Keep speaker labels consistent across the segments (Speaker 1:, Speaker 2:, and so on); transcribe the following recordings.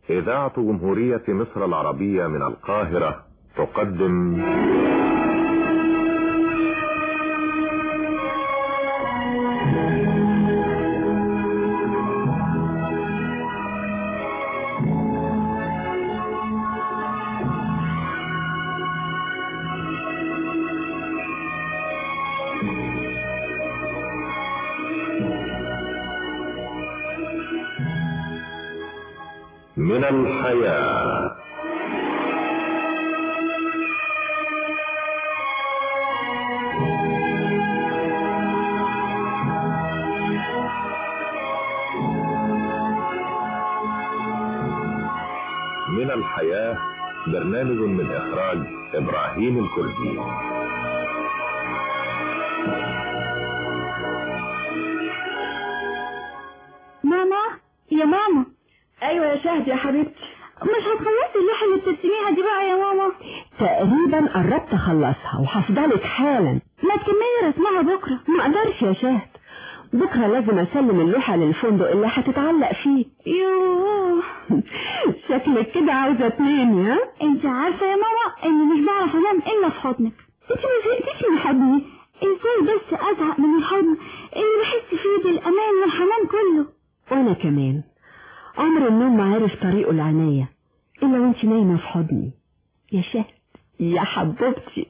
Speaker 1: إذاعة جمهورية مصر العربية من القاهرة تقدم من الحياة من الحياة برنامج من إخراج إبراهيم الكردي
Speaker 2: ماما يا ماما
Speaker 3: ايوه يا شهد يا حبيبتي
Speaker 2: مش هتخلصي اللوحة اللي بترسميها دي بقى يا ماما
Speaker 3: تقريبا قربت اخلصها وهفضلك حالا
Speaker 2: ما تكملي رسمها بكرة
Speaker 3: ما اقدرش يا شهد بكره لازم اسلم اللوحه للفندق اللي هتتعلق فيه
Speaker 2: يوه
Speaker 3: شكلك كده عاوزه اتنين يا
Speaker 2: انت عارفة يا ماما اني مش بعرف انام الا في حضنك انت ما زهقتيش من حضني ازاي بس ازهق من الحضن اللي بحس فيه بالامان والحنان كله
Speaker 3: وانا كمان عمر النوم ما عرف طريقه العناية الا وانت نايمه في حضني يا شهد يا حبيبتي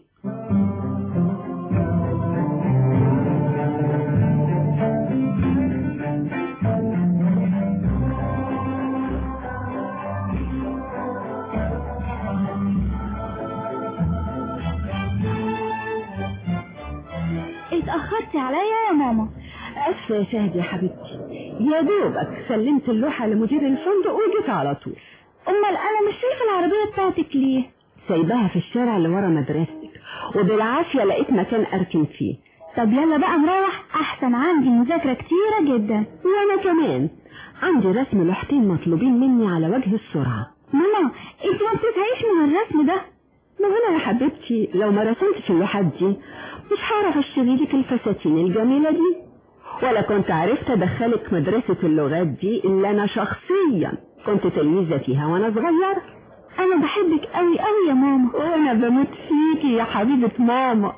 Speaker 2: اتأخرتي عليا يا ماما
Speaker 3: اسفه يا شهد يا حبيبتي يا دوبك سلمت اللوحه لمدير الفندق وجيت على طول
Speaker 2: امال انا مش شايفة العربية بتاعتك ليه
Speaker 3: سايباها في الشارع اللي ورا مدرستك وبالعافيه لقيت مكان اركن فيه
Speaker 2: طب يلا بقى نروح احسن عندي مذاكرة كتيرة جدا
Speaker 3: وانا كمان عندي رسم لوحتين مطلوبين مني على وجه السرعه
Speaker 2: ماما انت ما بتزهقيش من الرسم ده
Speaker 3: ما انا يا حبيبتي لو ما رسمتش اللوحات دي مش هعرف اشتري لك الفساتين الجميله دي ولا كنت عرفت ادخلك مدرسه اللغات دي الا انا شخصيا كنت تلميذه فيها وانا صغير
Speaker 2: انا بحبك قوي قوي يا ماما
Speaker 3: وانا بموت فيكي يا حبيبه ماما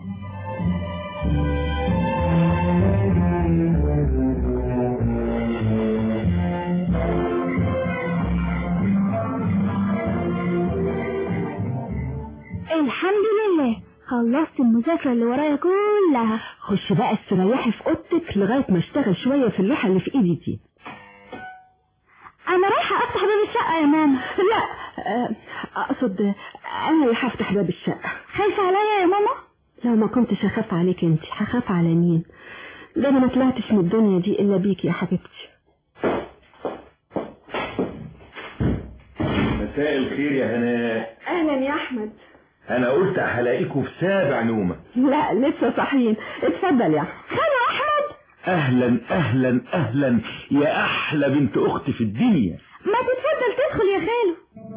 Speaker 2: الحمد لله خلصت المذاكرة اللي ورايا كلها
Speaker 3: خش بقى استريحي في اوضتك لغايه ما اشتغل شويه في اللوحه اللي في ايدي دي
Speaker 2: انا رايحة افتح باب الشقة يا ماما
Speaker 3: لا آه، اقصد انا اللي هفتح باب الشقه
Speaker 2: خايفة عليا يا ماما
Speaker 3: لو ما كنتش اخاف عليك انت هخاف على مين ده انا ما طلعتش من الدنيا دي الا بيك يا حبيبتي
Speaker 4: مساء الخير يا هناء
Speaker 3: اهلا يا احمد
Speaker 4: انا قلت هلاقيكوا في سابع نومة
Speaker 3: لا لسه صاحيين اتفضل يا احمد
Speaker 2: خالو احمد
Speaker 4: اهلا اهلا اهلا يا احلى بنت اختي في الدنيا
Speaker 2: ما تتفضل تدخل يا خالو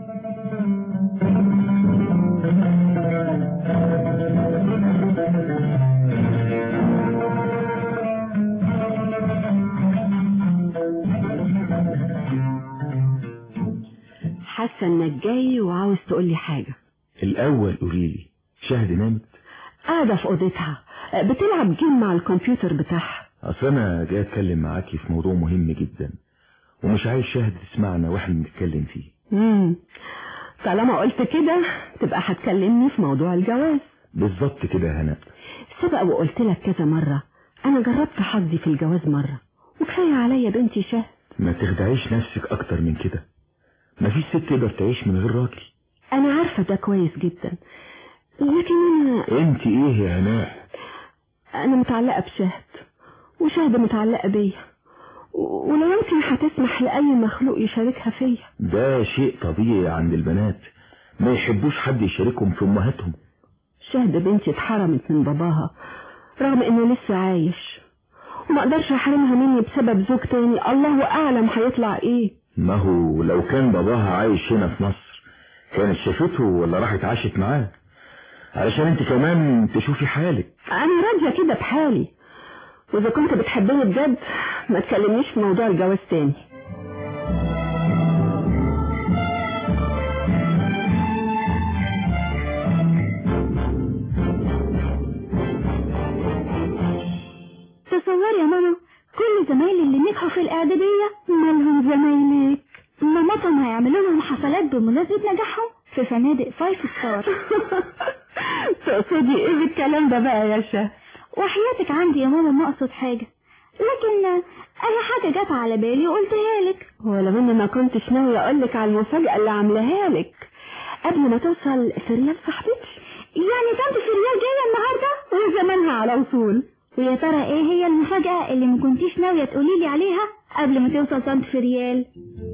Speaker 3: حاسه انك جاي وعاوز تقول لي حاجه
Speaker 4: الاول قوليلي شهد نامت
Speaker 3: قاعده في اوضتها بتلعب جيم مع الكمبيوتر بتاعها
Speaker 4: اصل انا جاي اتكلم معاكي في موضوع مهم جدا ومش عايز شهد تسمعنا واحنا بنتكلم فيه
Speaker 3: امم طالما قلت كده تبقى هتكلمني في موضوع الجواز
Speaker 4: بالظبط كده يا هناء
Speaker 3: سبق وقلت لك كذا مرة أنا جربت حظي في الجواز مرة وكفاية عليا بنتي شهد
Speaker 4: ما تخدعيش نفسك اكتر من كده مفيش ست تقدر تعيش من غير راجل
Speaker 3: أنا عارفة ده كويس جدا لكن أنا
Speaker 4: انت ايه يا هناء
Speaker 3: أنا متعلقة بشهد وشهد متعلقة بيا و- ولو يمكن هتسمح لأي مخلوق يشاركها فيا
Speaker 4: ده شيء طبيعي عند البنات ما يحبوش حد يشاركهم في امهاتهم
Speaker 3: شهد بنتي اتحرمت من باباها رغم انه لسه عايش وما اقدرش احرمها مني بسبب زوج تاني الله اعلم هيطلع ايه
Speaker 4: ما هو لو كان باباها عايش هنا في مصر كانت شافته ولا راحت عاشت معاه علشان انت كمان تشوفي حالك
Speaker 3: انا راضيه كده بحالي واذا كنت بتحبني بجد ما تكلمنيش في موضوع الجواز تاني
Speaker 2: يعملوا لهم حفلات بمناسبة نجاحهم في فنادق فايف ستار
Speaker 3: تقصدي ايه بالكلام ده بقى يا شاه
Speaker 2: وحياتك عندي يا ماما ما اقصد حاجة لكن اي حاجة جت على بالي وقلتها لك
Speaker 3: ولو اني ما كنتش ناوية اقولك على المفاجأة اللي عاملاها لك قبل ما توصل في ريال صاحبتي
Speaker 2: يعني طنط في ريال جاية النهاردة
Speaker 3: وزمانها على وصول
Speaker 2: ويا ترى ايه هي المفاجأة اللي ما كنتيش ناوية تقولي لي عليها قبل ما توصل طنط في ريال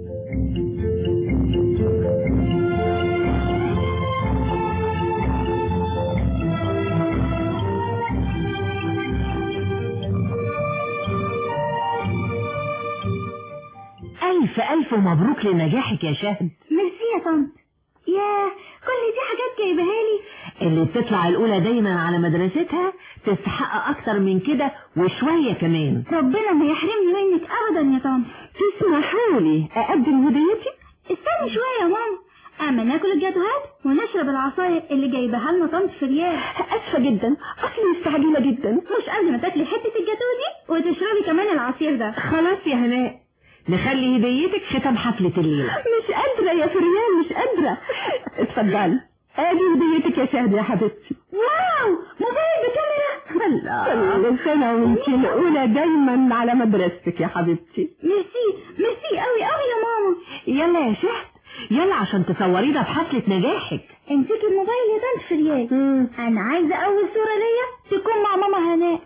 Speaker 5: ألف ألف مبروك لنجاحك يا شهد
Speaker 2: ميرسي يا طنط ياه كل دي حاجات جايبها لي
Speaker 5: اللي بتطلع الأولى دايما على مدرستها تستحق أكتر من كده وشوية كمان
Speaker 2: ربنا ما يحرمني منك ابدا يا طنط
Speaker 3: تسمحوا لي اقدم هديتي
Speaker 2: استني شوية يا ماما اما ناكل الجاتوهات ونشرب العصاير اللي جايبها لنا طنط في ريال
Speaker 3: اسفة جدا اصلي مستعجلة جدا
Speaker 2: مش قبل ما تاكلي حتة الجاتو دي وتشربي كمان العصير ده
Speaker 5: خلاص يا هناء نخلي هديتك ختم حفلة الليلة
Speaker 3: مش قادرة يا فريال مش قادرة اتفضلي ادي هديتك يا شهد يا حبيبتي
Speaker 2: واو موبايل بكاميرا
Speaker 3: كل سنة وانتي الأولى دايما على مدرستك يا حبيبتي
Speaker 2: ميرسي ميرسي قوي قوي يا ماما
Speaker 5: يلا يا شهد يلا عشان تصورينا بحفلة نجاحك
Speaker 2: امسكي الموبايل يا طنط في ريال انا عايزة اول صورة ليا تكون مع ماما هناء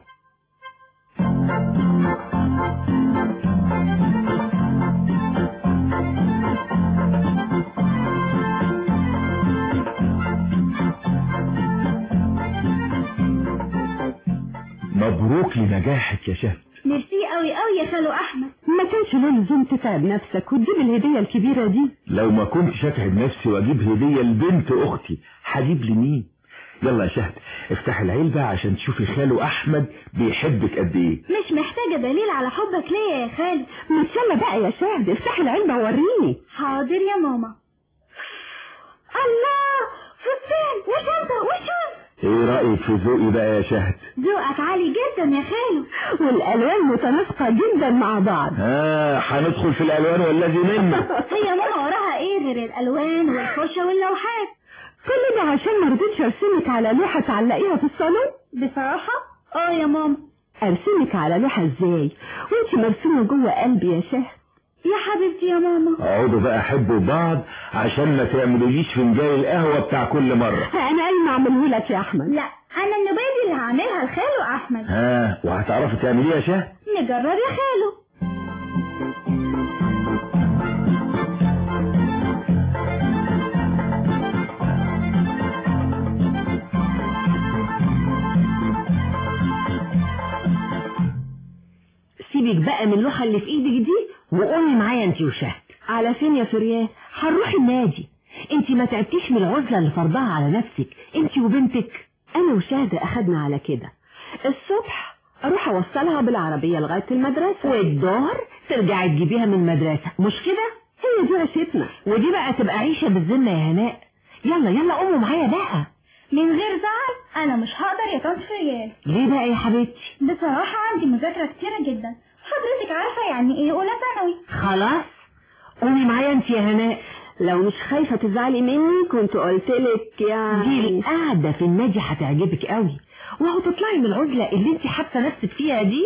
Speaker 4: مبروك لنجاحك يا شهد
Speaker 2: ميرسي قوي قوي يا خالو احمد
Speaker 3: ما كانش له لزوم تتعب نفسك وتجيب الهدية الكبيرة دي
Speaker 4: لو ما كنتش اتعب نفسي واجيب هدية لبنت اختي هجيب لمين يلا يا شهد افتح العلبة عشان تشوفي خاله احمد بيحبك قد ايه
Speaker 2: مش محتاجة دليل على حبك ليا يا خالو
Speaker 3: ما يلا بقى يا شهد افتحي العلبة ووريني
Speaker 2: حاضر يا ماما الله فستان وشنطة وشوز
Speaker 4: ايه رأيك في ذوقي بقى يا شهد
Speaker 2: ذوقك عالي جدا يا خالو
Speaker 3: والألوان متناسقة جدا مع بعض
Speaker 4: ها هندخل في الالوان والذي منا
Speaker 2: هي ماما وراها ايه غير الالوان والفرشة واللوحات
Speaker 3: كل ده عشان ما رضيتش ارسمك على لوحة تعلقيها في الصالون
Speaker 2: بصراحة اه يا ماما
Speaker 3: ارسمك على لوحة ازاي وانت مرسومة جوه قلبي يا شهد
Speaker 2: يا حبيبتي يا ماما
Speaker 4: اقعدوا بقى حبوا بعض عشان ما تعملوليش فنجان القهوة بتاع كل مرة
Speaker 3: انا قايمة اعمله لك يا احمد
Speaker 2: لا انا النبادي اللي هعملها لخالو احمد
Speaker 4: ها وهتعرفي تعمليه يا شهد
Speaker 2: نجرب يا خالو
Speaker 5: سيبك بقى من اللوحة اللي في ايدك دي وقومي معايا انت وشهد
Speaker 3: على فين يا فريال
Speaker 5: هنروح النادي انت ما تعبتيش من العزلة اللي فرضها على نفسك انت وبنتك
Speaker 3: انا وشهد اخدنا على كده الصبح اروح اوصلها بالعربية لغاية المدرسة
Speaker 5: والظهر ترجعي تجيبيها من المدرسة مش كده
Speaker 3: هي دي عيشتنا
Speaker 5: ودي بقى تبقى عيشة بالذمة يا هناء يلا يلا قوموا معايا بقى
Speaker 2: من غير زعل انا مش هقدر يا طنط فريال
Speaker 5: ليه بقى يا حبيبتي
Speaker 2: بصراحة عندي مذاكرة كتيرة جدا حضرتك عارفة يعني ايه اولى ثانوي
Speaker 5: خلاص قومي معايا انت يا هناء
Speaker 3: لو مش خايفة تزعلي مني كنت قلتلك
Speaker 5: دي
Speaker 3: يعني
Speaker 5: القعدة في النادي هتعجبك قوي وهو تطلعي من العزلة اللي انت حابة نفسك فيها دي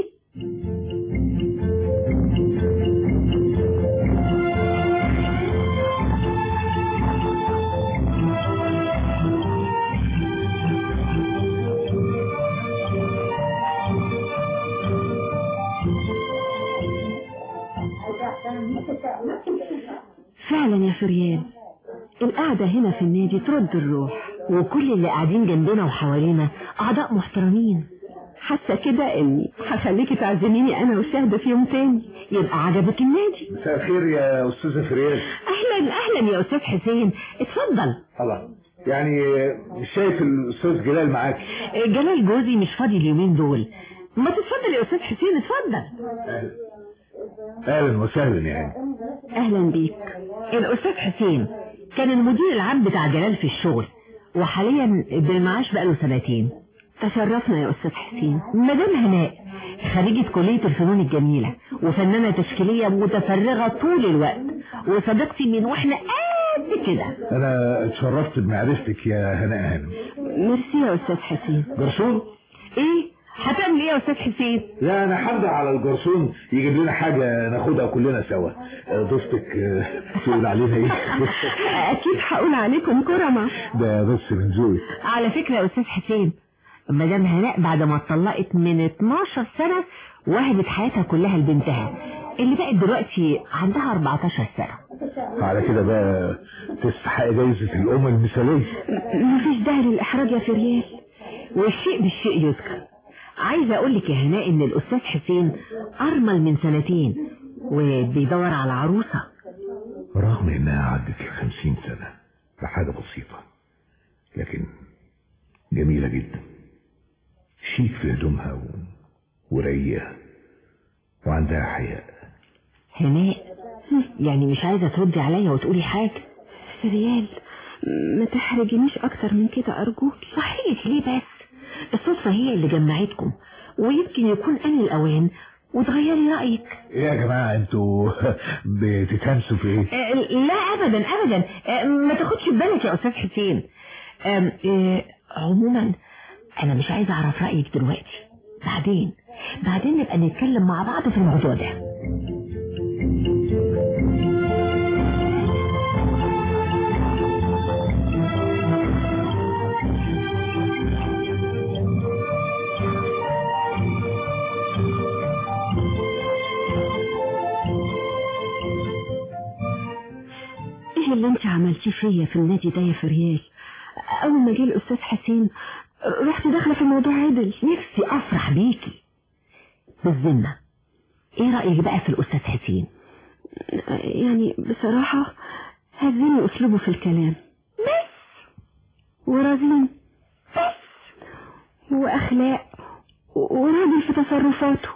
Speaker 3: فعلا يا فريال القعدة هنا في النادي ترد الروح
Speaker 5: وكل اللي قاعدين جنبنا وحوالينا أعضاء محترمين
Speaker 3: حاسة كده اني هخليكي تعزميني انا وشهد في يوم تاني
Speaker 5: يبقى عجبك النادي
Speaker 4: مساء الخير يا استاذة فريال
Speaker 5: أهلا أهلا يا أستاذ حسين اتفضل
Speaker 4: الله يعني مش شايف الاستاذ جلال معاك
Speaker 5: جلال جوزي مش فاضي اليومين دول ما تتفضل يا أستاذ حسين اتفضل
Speaker 4: اهلا وسهلا يعني
Speaker 3: اهلا بيك
Speaker 5: الأستاذ حسين كان المدير العام بتاع جلال في الشغل وحاليا بالمعاش بقاله سنتين
Speaker 3: تشرفنا يا استاذ حسين
Speaker 5: مدام هناء خريجة كلية الفنون الجميلة وفنانة تشكيلية متفرغة طول الوقت وصديقتي من واحنا قد كده
Speaker 4: انا اتشرفت بمعرفتك يا هناء هانم
Speaker 3: ميرسي يا أستاذ حسين
Speaker 4: جرسون
Speaker 5: ايه هتعمل ايه يا استاذ حسين
Speaker 4: لا انا هرجع على الجرسون يجيب لنا حاجة ناخدها كلنا سوا آه، ضيفتك آه، تقول علينا ايه
Speaker 3: أكيد هقول عليكم كرمة
Speaker 4: ده بس من ذوقك
Speaker 5: على فكرة يا استاذ حسين مدام هناء بعد ما اتطلقت من 12 سنة وهبت حياتها كلها لبنتها اللي بقت دلوقتي عندها 14 سنة
Speaker 4: على كده بقى تستحق جايزة الأم المثالية
Speaker 3: مفيش داعي للإحراج يا فريال
Speaker 5: والشيء بالشيء يذكر عايزة اقول لك يا هناء ان الاستاذ حسين ارمل من سنتين وبيدور على عروسة
Speaker 4: رغم انها عدت الخمسين سنة بحاجة بسيطة لكن جميلة جدا شيك في هدومها و... ورقيقة وعندها حياء
Speaker 5: هناء يعني مش عايزة تردي عليا وتقولي حاجة
Speaker 3: فريال ما تحرجنيش أكتر من كده أرجوك
Speaker 5: صحيح ليه بس الصدفة هي اللي جمعتكم ويمكن يكون آن الأوان وتغيري رأيك
Speaker 4: ايه يا جماعة انتوا بتتهمسوا في ايه
Speaker 5: آه، لا أبدا أبدا آه، ما تاخدش في بالك يا أستاذ حسين آم، آه، عموما أنا مش عايزة أعرف رأيك دلوقتي بعدين بعدين نبقى نتكلم مع بعض في الموضوع ده
Speaker 3: إيه اللي أنت عملتيه فيا في النادي ده يا فريال أول ما جه الأستاذ حسين رحت داخلة في الموضوع عدل
Speaker 5: نفسي أفرح بيكي بالذمة إيه رأيك بقى في الأستاذ حسين
Speaker 3: يعني بصراحة هزني أسلوبه في الكلام بس ورزين بس وأخلاق وراجل في تصرفاته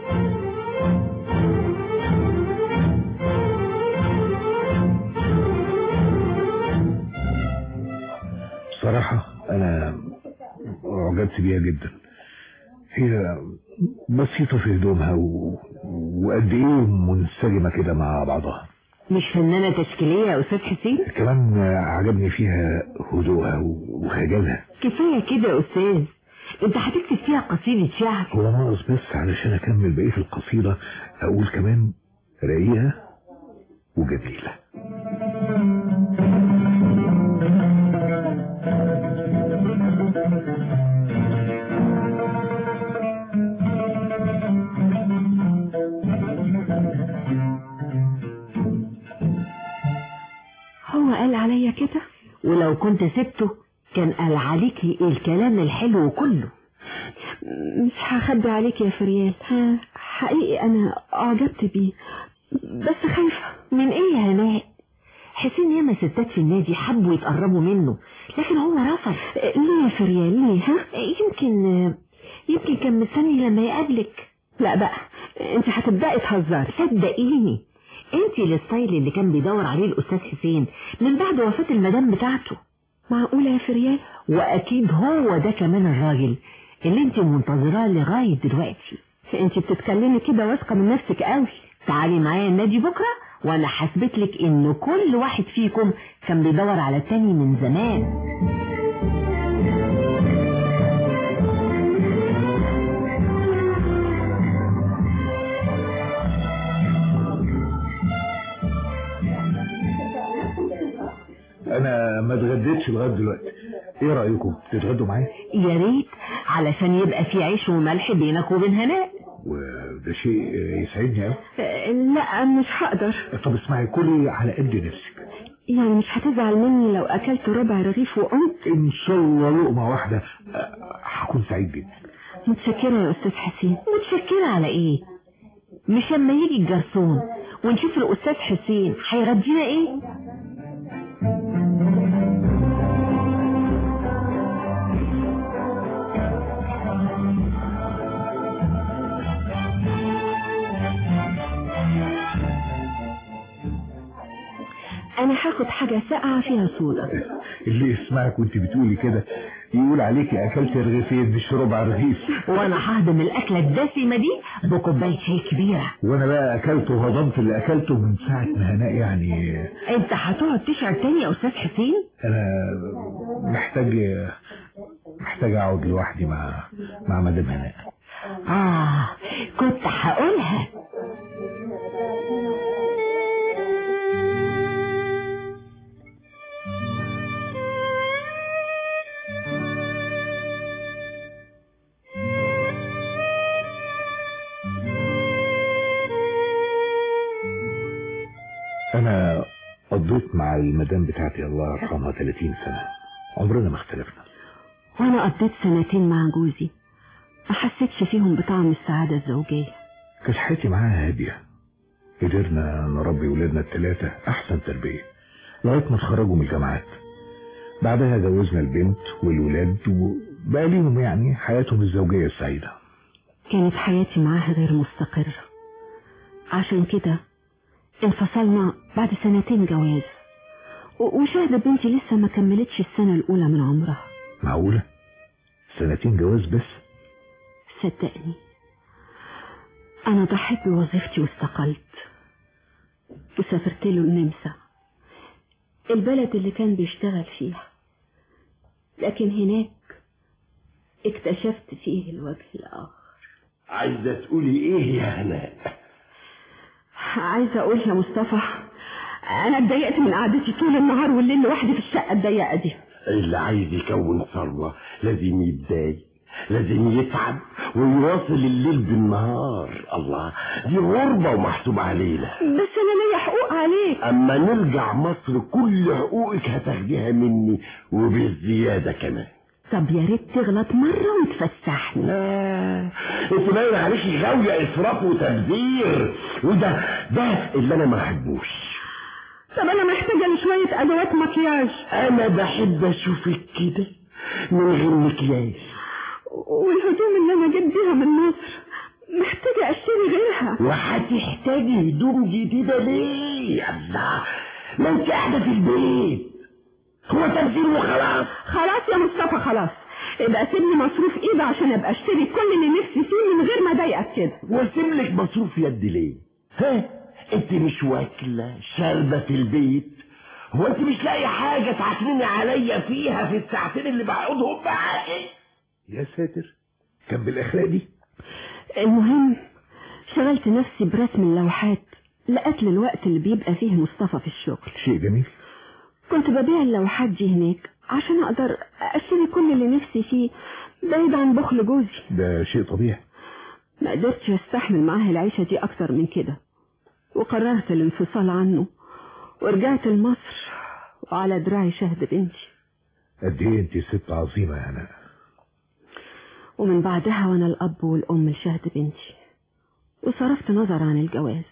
Speaker 4: بصراحة انا اعجبت بيها جدا هي بسيطة في هدومها و... وقد ايه منسجمة كده مع بعضها
Speaker 5: مش فنانة تشكيلية يا أستاذ حسين
Speaker 4: كمان عجبني فيها هدوءها وخجلها
Speaker 5: كفاية كده يا أستاذ أنت هتكتب فيها قصيدة شعر
Speaker 4: هو ناقص بس علشان اكمل بقية القصيدة اقول كمان رقيقة وجميلة
Speaker 3: هو قال عليا كده
Speaker 5: ولو كنت سبته كان قال عليكي الكلام الحلو كله
Speaker 3: مش هخبي عليك يا فريال حقيقي أنا أعجبت بيه بس خايفة
Speaker 5: من ايه يا هناء حسين ياما ستات في النادي حبوا يتقربوا منه لكن هو رفض
Speaker 3: ليه يا فريال ليه ها
Speaker 5: يمكن يمكن كان مستني لما يقابلك
Speaker 3: لا بقى انت هتبدأي تهزري
Speaker 5: صدقيني انت الستايل اللي كان بيدور عليه الاستاذ حسين من بعد وفاة المدام بتاعته
Speaker 3: معقولة يا فريال
Speaker 5: واكيد هو ده كمان الراجل اللي انت منتظراه لغاية دلوقتي
Speaker 3: انت بتتكلمي كده واثقة من نفسك قوي
Speaker 5: تعالي معايا النادي بكرة وانا حسبت لك ان كل واحد فيكم كان بيدور على التاني من زمان
Speaker 4: انا ما اتغديتش لغايه دلوقتي ايه رايكم تتغدوا معايا
Speaker 5: يا ريت علشان يبقى في عيش وملح بينك وبين هناء
Speaker 4: وده شيء يسعدني قوي
Speaker 3: لا مش هقدر
Speaker 4: طب اسمعي كلي على قد نفسك
Speaker 3: يعني مش هتزعل مني لو اكلت ربع رغيف وقمت
Speaker 4: ان شاء الله لقمه واحده أه، هكون سعيد جدا
Speaker 3: متشكرة يا استاذ حسين
Speaker 5: متشكرة على ايه مش اما يجي الجرسون ونشوف الاستاذ حسين هيغدينا ايه
Speaker 3: انا هاخد حاجة ساقعة فيها صودا
Speaker 4: اللي يسمعك وانت بتقولي كده يقول عليكي اكلت رغيفين مش ربع رغيف
Speaker 5: وانا ههضم الاكله الدسمه دي بكوبايه شاي كبيره
Speaker 4: وانا بقى اكلت وهضمت اللي اكلته من ساعة ما هناء يعني
Speaker 5: انت هتقعد تشعر تاني يا استاذ حسين
Speaker 4: انا محتاج محتاج اقعد لوحدي مع مع مدام هناء
Speaker 5: اه كنت هقولها
Speaker 4: انا قضيت مع المدام بتاعتي الله يرحمها 30 سنة عمرنا ما اختلفنا
Speaker 3: وانا قضيت سنتين مع جوزي ما حسيتش فيهم بطعم السعادة الزوجية
Speaker 4: كانت حياتي معاها هادية قدرنا نربي ولادنا الثلاثة أحسن تربية لغاية ما اتخرجوا من الجامعات بعدها جوزنا البنت والولاد وبقى ليهم يعني حياتهم الزوجية السعيدة
Speaker 3: كانت حياتي معاها غير مستقرة عشان كده انفصلنا بعد سنتين جواز و- وشاهدة بنتي لسه ما كملتش السنة الأولى من عمرها
Speaker 4: معقولة سنتين جواز بس
Speaker 3: صدقني أنا ضحيت بوظيفتي واستقلت وسافرت له النمسا البلد اللي كان بيشتغل فيها لكن هناك اكتشفت فيه الوجه الآخر
Speaker 6: عايزة تقولي ايه يا هناء
Speaker 3: عايزة أقول يا مصطفى أنا اتضايقت من قعدتي طول النهار والليل لوحدي في الشقة الضيقة دي
Speaker 6: اللي عايز يكون ثروة لازم يتضايق لازم يتعب ويواصل الليل بالنهار الله دي غربة ومحسوب علينا
Speaker 3: بس أنا ليا حقوق عليك
Speaker 6: اما نرجع مصر كل حقوقك هتاخديها مني وبالزيادة كمان
Speaker 3: طب يا ريت تغلط مرة وتفسحني
Speaker 6: لا انت باين عليكي غاوية اسراف وتبذير وده ده اللي انا ما بحبوش
Speaker 3: طب أنا محتاجة لشوية أدوات مكياج
Speaker 6: انا بحب اشوفك كده من غير مكياج
Speaker 3: والهدوم اللي أنا جبت بيها من مصر محتاجة أشتري غيرها
Speaker 6: وهتحتاجي هدوم جديدة ليه يا الله ما انت قاعدة في البيت هو تبذير وخلاص
Speaker 3: خلاص يا مصطفى خلاص يبقى سيبني مصروف ايدي عشان ابقى اشتري كل اللي نفسي فيه من غير ما اضايقك كده
Speaker 6: واسيب لك مصروف يد ليه ها انت مش واكلة شاربة في البيت هو انت مش لاقي حاجة تعكنيني عليا فيها في الساعتين اللي بقعدهم معاكي
Speaker 4: يا ساتر كان بالأخلاق دي
Speaker 3: المهم شغلت نفسي برسم اللوحات لقتل الوقت اللي بيبقى فيه مصطفى في الشغل
Speaker 4: شيء جميل
Speaker 3: كنت ببيع اللوحات دي هناك عشان اقدر اشتري كل اللي نفسي فيه بعيد عن بخل جوزي
Speaker 4: ده شيء طبيعي
Speaker 3: ما قدرتش استحمل معاه العيشة دي اكتر من كده وقررت الانفصال عنه ورجعت لمصر وعلى دراعي شهد بنتي
Speaker 4: قد ايه انت ست عظيمة يا هناء
Speaker 3: ومن بعدها وانا الاب والام لشهد بنتي وصرفت نظر عن الجواز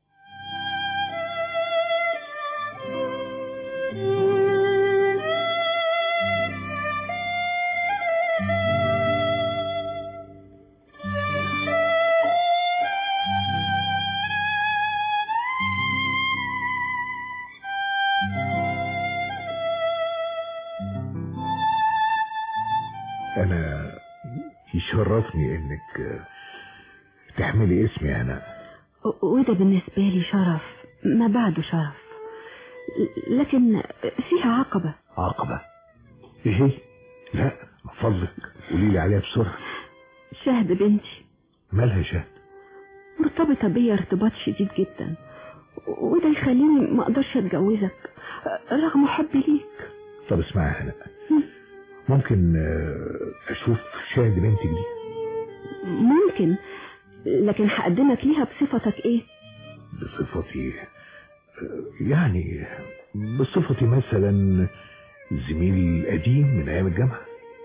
Speaker 4: انا يشرفني انك تحملي اسمي يا هناء
Speaker 3: و- وده بالنسبة لي شرف ما بعده شرف ل- لكن فيها عقبة
Speaker 4: عقبة ايه هي؟ لا من فضلك قولي لي عليها بسرعة
Speaker 3: شهد بنتي
Speaker 4: مالها شهد
Speaker 3: مرتبطة بيا ارتباط شديد جدا وده يخليني ما اقدرش اتجوزك رغم حبي ليك
Speaker 4: طب اسمعي يا هناء ممكن آه، اشوف شاهد بنتك دي
Speaker 3: ممكن لكن هقدمك ليها بصفتك ايه
Speaker 4: بصفتي آه، يعني بصفتي مثلا زميل قديم من ايام الجامعة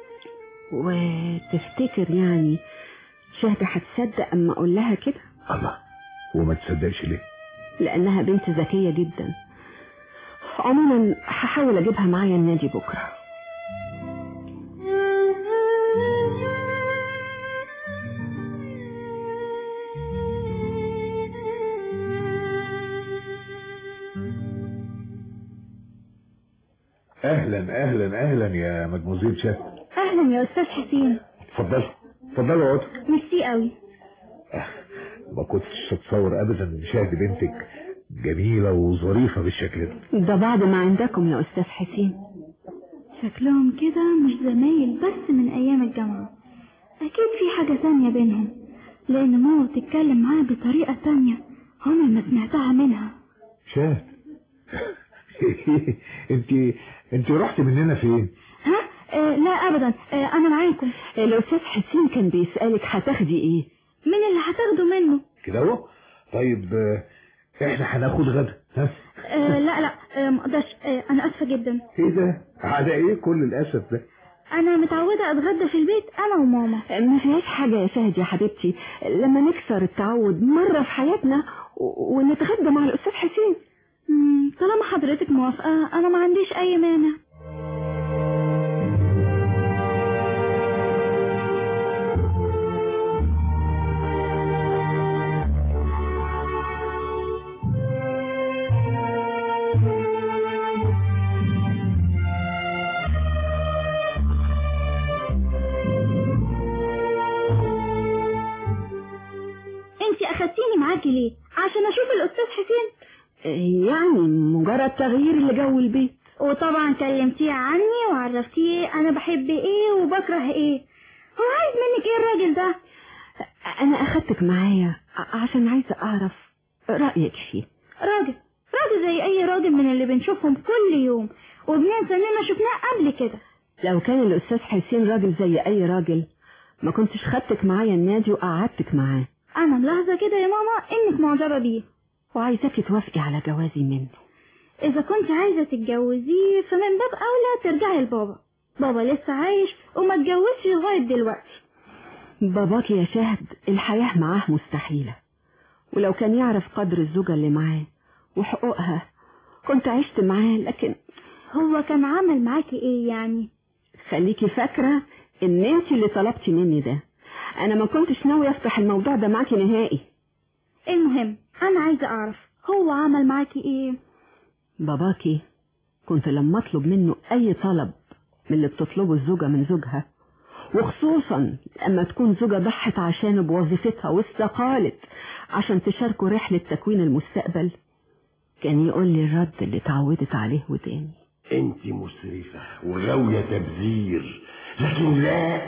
Speaker 3: وتفتكر يعني شهد هتصدق اما اقول لها كده
Speaker 4: الله وما تصدقش ليه
Speaker 3: لانها بنت ذكية جدا عموما هحاول اجيبها معايا النادي بكرة
Speaker 4: اهلا اهلا اهلا يا مدموزيل شهد
Speaker 2: اهلا يا استاذ حسين
Speaker 4: اتفضل اتفضل اقعد
Speaker 2: ميرسي قوي
Speaker 4: ما كنتش اتصور ابدا ان شاهد بنتك جميلة وظريفة بالشكل ده
Speaker 3: ده بعد ما عندكم يا أستاذ حسين
Speaker 2: شكلهم كده مش زمايل بس من ايام الجامعة اكيد في حاجة تانية بينهم لان ماما بتتكلم معاه بطريقة تانية عمري ما سمعتها منها
Speaker 4: شاهد انت انت رحت مننا فين
Speaker 2: ها آه لا ابدا آه انا معاكم
Speaker 3: الأستاذ حسين كان بيسألك هتاخدي إيه
Speaker 2: من اللي هتاخده منه
Speaker 4: كده اهو طيب آه، احنا هناخد غدا ها
Speaker 2: آه لا لا آه مقدرش آه انا اسفة جدا
Speaker 4: ايه ده على ايه كل الاسف ده
Speaker 2: انا متعودة اتغدى في البيت انا وماما
Speaker 3: ما فيهاش حاجة يا شاهد يا حبيبتي لما نكسر التعود مرة في حياتنا و- ونتغدى مع الأستاذ حسين
Speaker 2: مم، طالما حضرتك موافقة انا ما عنديش اي مانع انتي اخدتيني معاكي ليه عشان اشوف الاستاذ حسين
Speaker 3: يعني مجرد تغيير لجو البيت
Speaker 2: وطبعا كلمتيه عني وعرفتيه انا بحب ايه وبكره ايه هو عايز منك ايه الراجل ده
Speaker 3: أنا أخدتك معايا ع- عشان عايزة أعرف رأيك فيه
Speaker 2: راجل راجل زي اي راجل من اللي بنشوفهم كل يوم وبننسى اننا شفناه قبل كده
Speaker 3: لو كان الأستاذ حسين راجل زي أي راجل ما كنتش خدتك معايا النادي وقعدتك معاه
Speaker 2: انا ملاحظة كده يا ماما انك معجبة بيه
Speaker 3: وعايزاكي توافقي على جوازي منه
Speaker 2: اذا كنت عايزة تتجوزيه فمن باب اولى ترجعي لبابا بابا لسه عايش وما اتجوزش لغاية دلوقتي
Speaker 3: باباكي يا شاهد الحياة معاه مستحيلة ولو كان يعرف قدر الزوجة اللي معاه وحقوقها كنت عشت معاه لكن
Speaker 2: هو كان عمل معاكي ايه يعني
Speaker 3: خليكي فاكرة ان انت اللي طلبتي مني ده انا ما كنتش ناوي افتح الموضوع ده معاكي نهائي
Speaker 2: المهم انا عايزة اعرف هو عمل معاكي ايه
Speaker 3: باباكي كنت لما اطلب منه اي طلب من اللي بتطلبه الزوجة من زوجها وخصوصا لما تكون زوجة ضحت عشانه بوظيفتها واستقالت عشان تشاركوا رحلة تكوين المستقبل كان يقول لي الرد اللي اتعودت عليه وداني
Speaker 6: انت مسرفة وغاوية تبذير لكن لا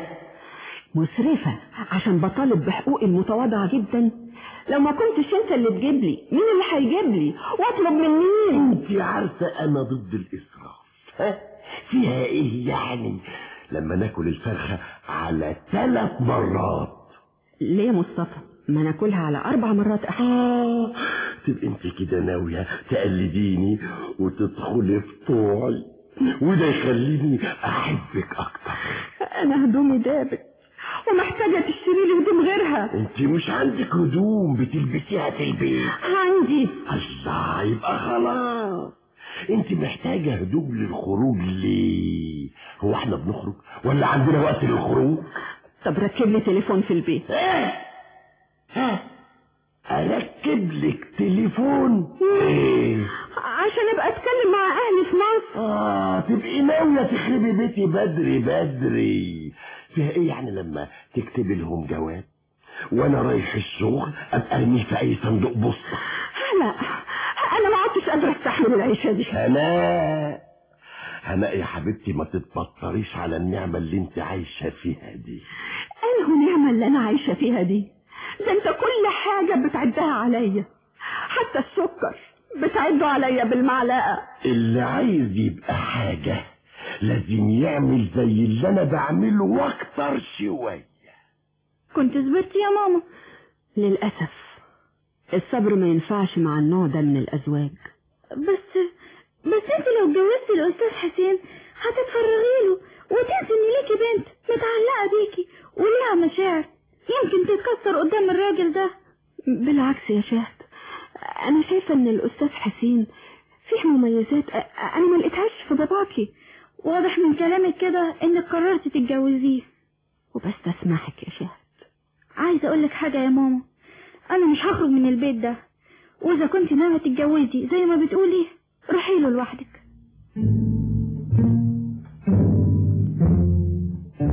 Speaker 3: مسرفة عشان بطالب بحقوقي المتواضعة جدا لو ما كنتش انت اللي تجيب لي مين اللي هيجيب لي واطلب من مين
Speaker 6: انت عارفة انا ضد الاسراف ها فيها ايه يعني لما ناكل الفرخة على ثلاث مرات
Speaker 3: ليه يا مصطفى ما ناكلها على اربع مرات احسن
Speaker 6: آه تبقى انت كده ناوية تقلديني وتدخلي في طوعي وده يخليني احبك اكتر
Speaker 3: انا هدومي دابت ومحتاجة تشتري لي هدوم غيرها
Speaker 6: انت مش عندك هدوم بتلبسيها في البيت
Speaker 3: عندي
Speaker 6: الله يبقى خلاص انت محتاجة هدوم للخروج ليه هو احنا بنخرج ولا عندنا وقت للخروج
Speaker 3: طب ركب لي تليفون في البيت
Speaker 6: ايه ها اركب لك تليفون ايه
Speaker 3: عشان ابقى اتكلم مع اهلي في مصر
Speaker 6: اه تبقي ناوية تخربي بيتي بدري بدري فيها ايه يعني لما تكتبي لهم جواب وانا رايح الشغل ابقى ارميه في اي صندوق بوسطة
Speaker 3: لا انا ما عدتش قادرة استحمل العيشة دي
Speaker 6: هناء هناء يا حبيبتي ما تتبطريش على النعمة اللي انت عايشة فيها دي
Speaker 3: انه نعمة اللي انا عايشة فيها دي ده انت كل حاجة بتعدها عليا حتى السكر بتعده عليا بالمعلقة
Speaker 6: اللي عايز يبقى حاجة لازم يعمل زي اللي انا بعمله واكتر شوية
Speaker 2: كنت صبرت يا ماما
Speaker 3: للأسف الصبر ما ينفعش مع النوع ده من الأزواج
Speaker 2: بس بس انت لو اتجوزتي الاستاذ حسين هتتفرغي له وتنسي ان ليكي بنت متعلقه بيكي وليها مشاعر يمكن تتكسر قدام الراجل ده
Speaker 3: بالعكس يا شهد أنا شايفة إن الأستاذ حسين فيه مميزات أ- أنا ما لقيتهاش في باباكي
Speaker 2: واضح من كلامك كده انك قررتي تتجوزيه
Speaker 3: وبستسمحك يا شهد
Speaker 2: عايزه اقول لك حاجه يا ماما انا مش هخرج من البيت ده واذا كنت ناويه تتجوزي زي ما بتقولي روحي له لوحدك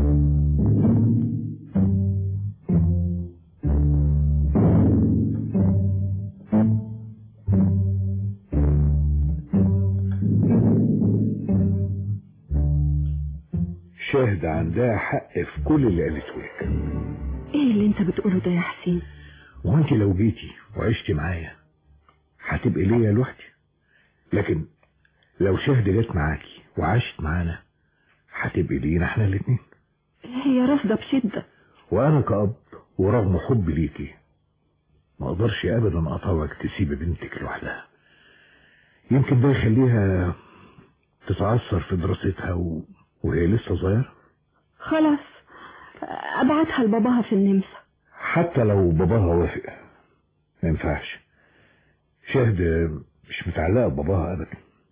Speaker 4: شاهد عندها حق في كل اللي قالته لك
Speaker 3: ايه اللي انت بتقوله ده يا حسين
Speaker 4: وانت لو جيتي وعشتي معايا هتبقي ليا لوحدي لكن لو شاهد جت معاكي وعاشت معانا هتبقي لينا احنا الاتنين
Speaker 3: هي رافضة بشدة
Speaker 4: وانا كأب ورغم حبي ليكي ما اقدرش ابدا اطوعك تسيب بنتك لوحدها يمكن ده يخليها تتعثر في دراستها و... وهي لسه صغيرة
Speaker 3: خلاص ابعتها لباباها في النمسا
Speaker 4: حتى لو باباها وافق ما ينفعش شاهد مش متعلقة بباباها ابدا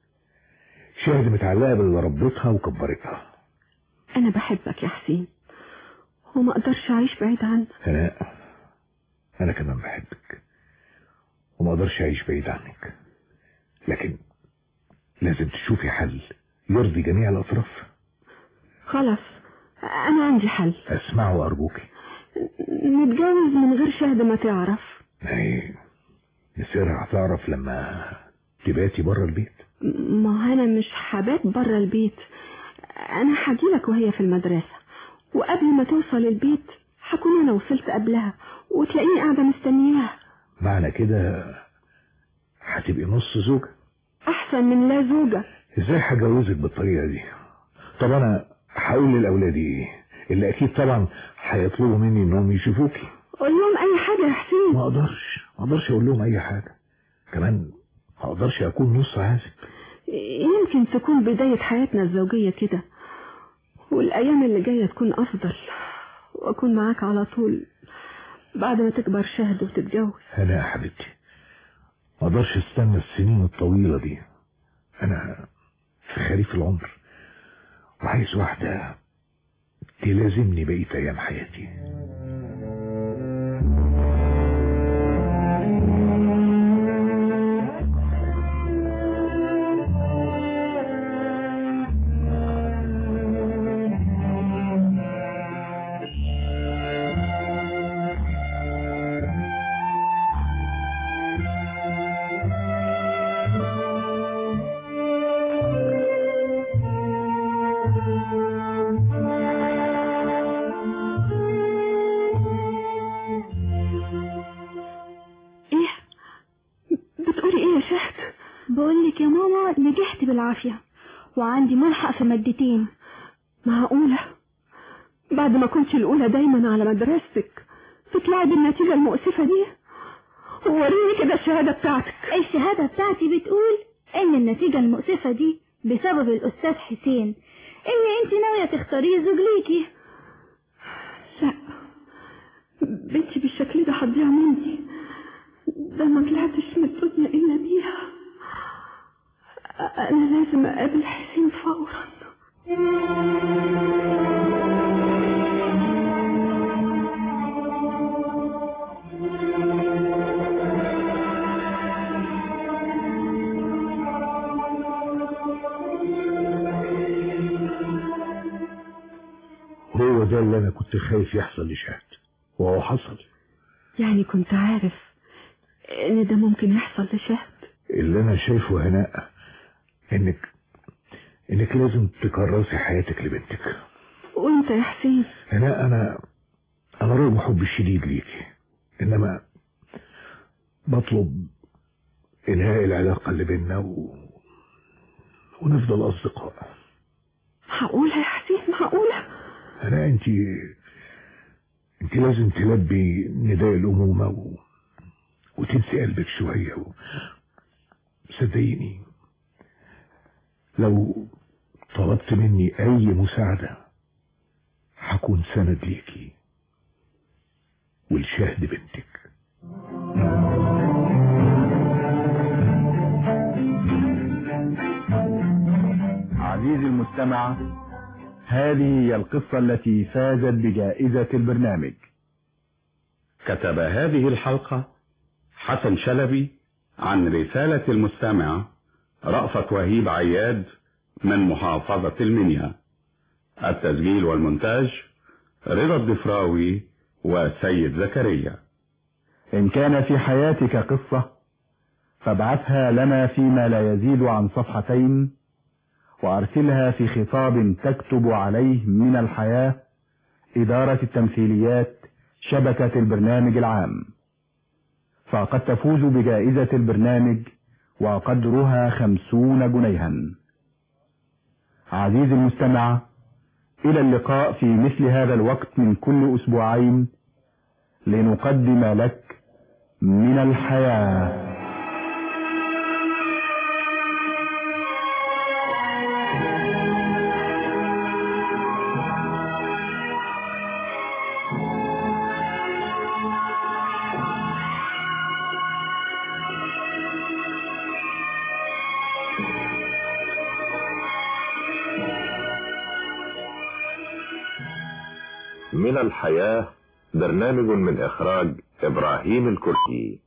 Speaker 4: شاهد متعلقة باللي ربتها وكبرتها
Speaker 3: انا بحبك يا حسين وما اقدرش اعيش بعيد عنك
Speaker 4: هناء انا كمان بحبك وما اقدرش اعيش بعيد عنك لكن لازم تشوفي حل يرضي جميع الاطراف
Speaker 3: خلاص انا عندي حل
Speaker 4: اسمعوا ارجوكي
Speaker 3: نتجوز من غير شهد ما تعرف
Speaker 4: هي مصيرها هتعرف لما تباتي بره البيت
Speaker 3: ما انا مش حبات بره البيت انا هجيلك وهي في المدرسة وقبل ما توصل البيت هكون انا وصلت قبلها وتلاقيني قاعدة مستنياها
Speaker 4: معنى كده هتبقي نص زوجة
Speaker 3: احسن من لا زوجة
Speaker 4: ازاي هجوزك بالطريقة دي طب انا هقول للاولاد ايه اللي اكيد طبعا هيطلبوا مني انهم يشوفوكي
Speaker 3: قول لهم اي حاجة يا حسين
Speaker 4: ما اقدرش ما اقدرش اقول لهم اي حاجة كمان ما اقدرش اكون نص عازب
Speaker 3: يمكن تكون بداية حياتنا الزوجية كده والأيام اللي جاية تكون أفضل وأكون معاك على طول بعد ما تكبر شهد وتتجوز
Speaker 4: انا يا حبيبتي ما اقدرش استنى السنين الطويلة دي انا في خريف العمر وعايز واحدة تلازمني بقية ايام حياتي
Speaker 2: ايه
Speaker 3: بتقولي إيه يا شهد
Speaker 2: بقولك يا ماما نجحت بالعافية وعندي ملحق في مادتين
Speaker 3: معقولة بعد ما كنت الأولى دايما على مدرستك تطلعي بالنتيجة المؤسفة دي وريني كده الشهادة بتاعتك
Speaker 2: الشهادة بتاعتي بتقول ان النتيجة المؤسفة دي بسبب الأستاذ حسين ان انت ناوية تختاريه زوج ليكي
Speaker 3: لا بنتي بالشكل ده هتضيع مني ده ما طلعتش من الدنيا إلا بيها أنا لازم أقابل حسين فورا
Speaker 4: هو ده اللي انا كنت خايف يحصل لشهد وهو حصل
Speaker 3: يعني كنت عارف إن ده ممكن يحصل لشهد
Speaker 4: اللي انا شايفه هناء انك انك لازم تكرسي حياتك لبنتك
Speaker 3: وأنت يا حسين
Speaker 4: هناء انا انا رغم حبي الشديد ليكي انما بطلب انهاء العلاقة اللي بيننا و... ونفضل اصدقاء
Speaker 3: معقولة يا حسين معقولة
Speaker 4: انا انت انت لازم تلبي نداء الامومة و... وتنسي قلبك شوية و... صدقيني لو طلبت مني اي مساعدة هكون سند ليكي ولشهد بنتك
Speaker 7: عزيزي المستمع هذه هي القصة التي فازت بجائزة البرنامج
Speaker 8: كتب هذه الحلقة حسن شلبي عن رسالة المستمع رأفت وهيب عياد من محافظة المنيا التسجيل والمونتاج رضا الضفراوي وسيد زكريا
Speaker 7: إن كان في حياتك قصة فابعثها لنا فيما لا يزيد عن صفحتين وأرسلها في خطاب تكتب عليه من الحياة إدارة التمثيليات شبكة البرنامج العام فقد تفوز بجائزة البرنامج وقدرها خمسون جنيها عزيزي المستمع إلى اللقاء في مثل هذا الوقت من كل أسبوعين لنقدم لك من الحياة
Speaker 1: من الحياة برنامج من إخراج إبراهيم الكركي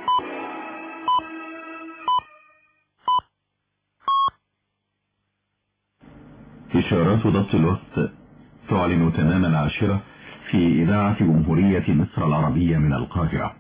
Speaker 9: إشارات ضبط الوقت تعلن تمام العاشرة في إذاعة جمهورية مصر العربية من القاهرة